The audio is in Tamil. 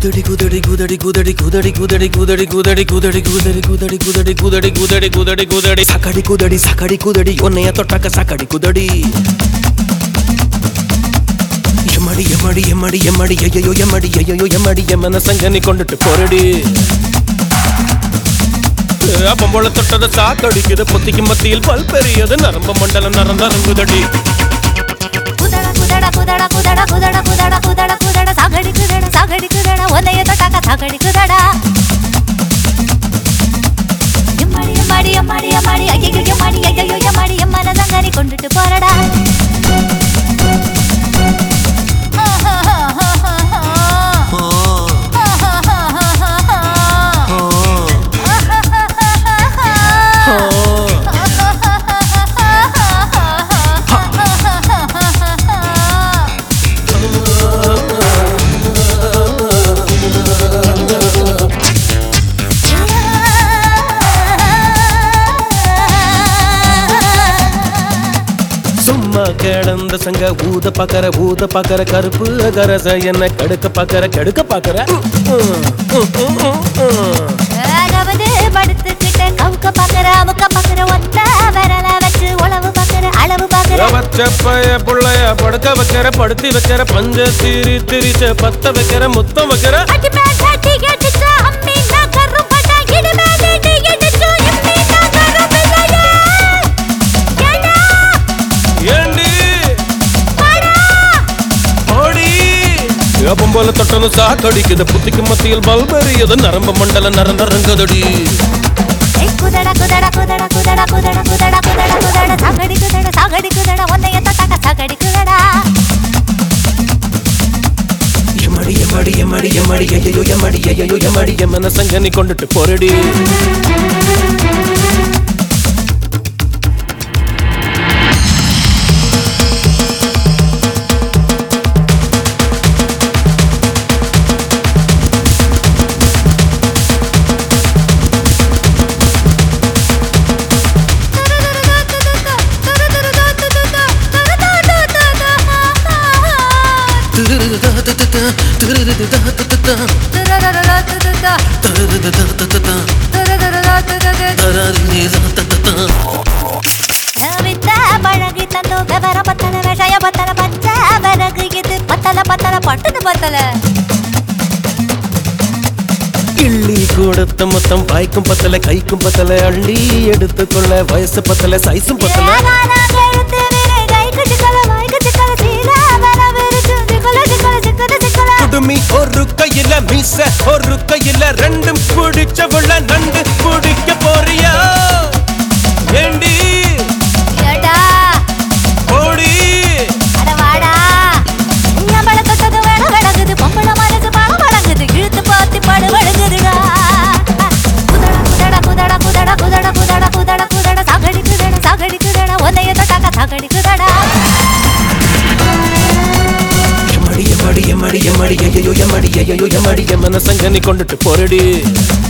குதடி குதடி குதடி குதடி குதடி குதடி குதடி குதடி குதடி குதடி குதடி குதடி குதடி குதடி குதடி குதடி சக்கடி குதடி சக்கடி குதடி உன்னைய தொட்டாக்க சக்கடி குதடி எம்மடி எம்மடி எம்மடி எம்மடி ஐயோ எம்மடி ஐயோ எம்மடி எம்மன சங்கனி கொண்டுட்டு போரடி பொம்பளை தொட்டத சாக்கடிக்குது பொத்திக்கு மத்தியில் பல் பெரியது நரம்பு மண்டலம் நரந்தரங்குதடி குதட குதட குதட குதட குதட குதட குதட குதட சாகடி குதட சாகடி குதட ஒன்னைய தொட்டாக்க சாகடி குதடா எம்மாடி எம்மாடி எம்மாடி எம்மாடி ஐயோ எம்மாடி ஐயோ எம்மாடி எம்மன சங்கரி கொண்டுட்டு போறடா சும்மா கிடந்த சங்க ஊத பாக்கற ஊத பாக்கற கருப்பு கரச என்ன கடுக்க பாக்கற கெடுக்க பாக்கற அதாவது படுத்துக்கிட்ட கவுக்க பாக்குற அமுக்க பாக்குற ஒத்த விரல வச்சு உழவு பாக்குற அளவு பாக்குற பச்சப்பைய புள்ளைய படுக்க வைக்கிற படுத்தி வைக்கிற பஞ்ச தீரி திரிச்ச பத்த வைக்கிற முத்தம் வைக்கிற அடி மேல அடி அடிச்சா அம்மி நகரும் பட்டா இடு மேல இடி இடிச்சோ எம்மி நகரும் பிள்ளையே ஏடா ஏண்டி வாடா ஓடி பொம்பளை தொட்டனு சாக்கடிக்குது புத்திக்கு மத்தியில் பல்பெரியது நரம்பு மண்டல நரந்தரங்கதடி ஏய் குதட குதட குதட குதட குதட குதட குதட குதட சாகடி குதட சாகடி குதட ஒன்னைய தொட்டாக்க சாகடி குதடா எமடி எமடி எமடி எமடி ஐயோ எமடி ஐயோ எமடி எமன சங்கனி கொண்டுட்டு போரடி வித்த பழகி தந்தோ விவர பத்தல விஷய பத்தல பச்ச விறகு இது பத்தல பத்தல பட்டுது பத்தல கிள்ளி கொடுத்த மொத்தம் வாய்க்கும் பத்தல கைக்கும் பத்தல அள்ளி எடுத்துக்கொள்ள வயசு பத்தல சைஸும் பத்தல ஏகானா கழுத்து விரை கைக்கு சிக்கல வாய்க்கு சிக்கல சீல வர விரிச்சு சிக்கல சிக்கல சிக்கல சிக்கல குடுமி ஒரு கையில மீச ஒரு கையில ரெண்டும் பிடிச்சவுள்ள நண்டு பிடிக்க போறியா ஏண்டி ஏடா ஓடி அட வாடா எம்பள தொட்டது வேட வழங்குது பொம்பள மனசு பணம் வழங்குது இழுத்து பார்த்து படு வழங்குதுடா குதட குதட குதட குதட குதட குதட குதட சாகடி குதட சாகடி குதட ஒன்னைய தொட்டாக்க சாகடி குதடா எமடி எமடி எமடி எமடி ஐயோ எமடி ஐயோ எமடி எமன சங்கனி கொண்டுட்டு போரடி